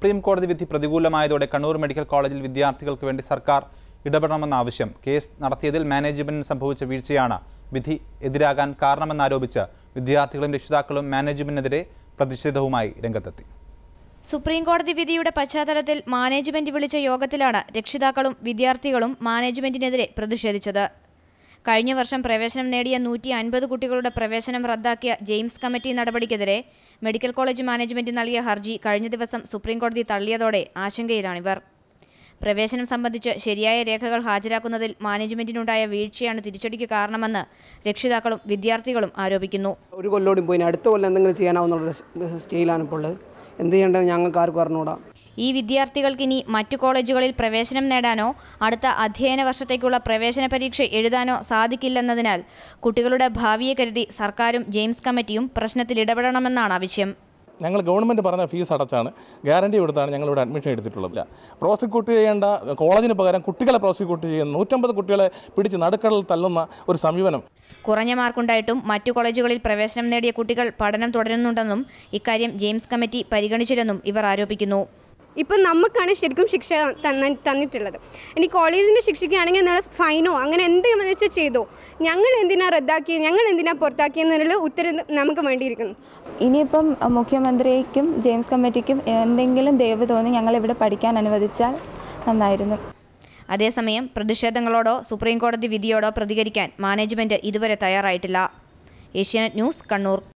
supreme കോടതി വിധി പ്രതികൂലമായതോടെ Kannur medical കോളേജിൽ വിദ്യാർത്ഥികൾക്ക് വേണ്ടി സർക്കാർ ഇടപെടണമെന്ന ആവശ്യം കേസ് നടത്തിയതിൽ മാനേജ്മെന്റിന് സംഭവിച്ച വീഴ്ചയാണ് വിധി എതിരാകാൻ കാരണമെന്നാരോപിച്ച് വിദ്യാർത്ഥികളും രക്ഷിതാക്കളും മാനേജ്മെന്റിനെതിരെ പ്രതിഷേധവുമായി രംഗത്തെത്തി സുപ്രീം കോടതി വിധിയുടെ പശ്ചാത്തലത്തിൽ മാനേജ്മെന്റ് വിളിച്ച യോഗത്തിലാണ് രക്ഷിതാക്കളും വിദ്യാർത്ഥികളും മാനേജ്മെന്റിനെതിരെ പ്രതിഷേധിച്ചത് കഴിഞ്ഞ വർഷം പ്രവേശനം നേടിയ നൂറ്റി അൻപത് കുട്ടികളുടെ പ്രവേശനം റദ്ദാക്കിയ ജെയിംസ് കമ്മിറ്റി നടപടിക്കെതിരെ മെഡിക്കൽ കോളേജ് മാനേജ്മെന്റ് നൽകിയ ഹർജി കഴിഞ്ഞ ദിവസം സുപ്രീം കോടതി തള്ളിയതോടെ ആശങ്കയിലാണിവർ പ്രവേശനം സംബന്ധിച്ച് ശരിയായ രേഖകൾ ഹാജരാക്കുന്നതിൽ മാനേജ്മെന്റിനുണ്ടായ വീഴ്ചയാണ് തിരിച്ചടിക്ക് കാരണമെന്ന് രക്ഷിതാക്കളും വിദ്യാർത്ഥികളും ആരോപിക്കുന്നു ഒരു കൊല്ലോടി പോയി ഇനി അടുത്ത കൊല്ലം എന്തെങ്കിലും ചെയ്യാനാവുന്നുള്ള സ്റ്റേയിലാണ് ഇപ്പോൾ ഉള്ളത് എന്ത് ചെയ്യേണ്ടത് ഞങ്ങൾക്ക് ആർക്കും അറിഞ്ഞൂടാ ഈ വിദ്യാർത്ഥികൾക്കിനി മറ്റു കോളേജുകളിൽ പ്രവേശനം നേടാനോ അടുത്ത അധ്യയന വർഷത്തേക്കുള്ള പ്രവേശന പരീക്ഷ എഴുതാനോ സാധിക്കില്ലെന്നതിനാൽ കുട്ടികളുടെ ഭാവിയെ കരുതി സർക്കാരും ജെയിംസ് കമ്മിറ്റിയും പ്രശ്നത്തിൽ ഇടപെടണമെന്നാണ് ആവശ്യം ഞങ്ങൾ ഗവൺമെൻറ് പറഞ്ഞ ഫീസ് അടച്ചാണ് ഗ്യാരണ്ടി കൊടുത്താണ് ഞങ്ങളിവിടെ അഡ്മിഷൻ എടുത്തിട്ടുള്ളത് പ്രോസിക്യൂട്ട് ചെയ്യേണ്ട കോളേജിന് പകരം കുട്ടികളെ പ്രോസിക്യൂട്ട് ചെയ്യുന്ന നൂറ്റമ്പത് കുട്ടികളെ പിടിച്ച് നടുക്കടലിൽ തള്ളുന്ന ഒരു സമീപനം കുറഞ്ഞ മാർക്കുണ്ടായിട്ടും മറ്റു കോളേജുകളിൽ പ്രവേശനം നേടിയ കുട്ടികൾ പഠനം തുടരുന്നുണ്ടെന്നും ഇക്കാര്യം ജെയിംസ് കമ്മിറ്റി പരിഗണിച്ചില്ലെന്നും ഇവർ ആരോപിക്കുന്നു ഇപ്പം നമുക്കാണ് ശരിക്കും ശിക്ഷ തന്ന തന്നിട്ടുള്ളത് ഇനി കോളേജിനെ ശിക്ഷിക്കുകയാണെങ്കിൽ നിങ്ങൾ ഫൈനോ അങ്ങനെ എന്ത് വെച്ചാൽ ചെയ്തോ ഞങ്ങൾ എന്തിനാ റദ്ദാക്കി ഞങ്ങൾ എന്തിനാ പുറത്താക്കിയെന്നുള്ള ഉത്തരം നമുക്ക് വേണ്ടിയിരിക്കുന്നു ഇനിയിപ്പം അഹ്, മുഖ്യമന്ത്രിക്കും ജെയിംസ് കമ്മിറ്റിക്കും എന്തെങ്കിലും ദയവ് തോന്നി ഞങ്ങളിവിടെ പഠിക്കാൻ അനുവദിച്ചാൽ നന്നായിരുന്നു അതേസമയം പ്രതിഷേധങ്ങളോടോ സുപ്രീം കോടതി വിധിയോടോ പ്രതികരിക്കാൻ മാനേജ്മെന്റ് ഇതുവരെ തയ്യാറായിട്ടില്ല ഏഷ്യാനെറ്റ് ന്യൂസ് കണ്ണൂർ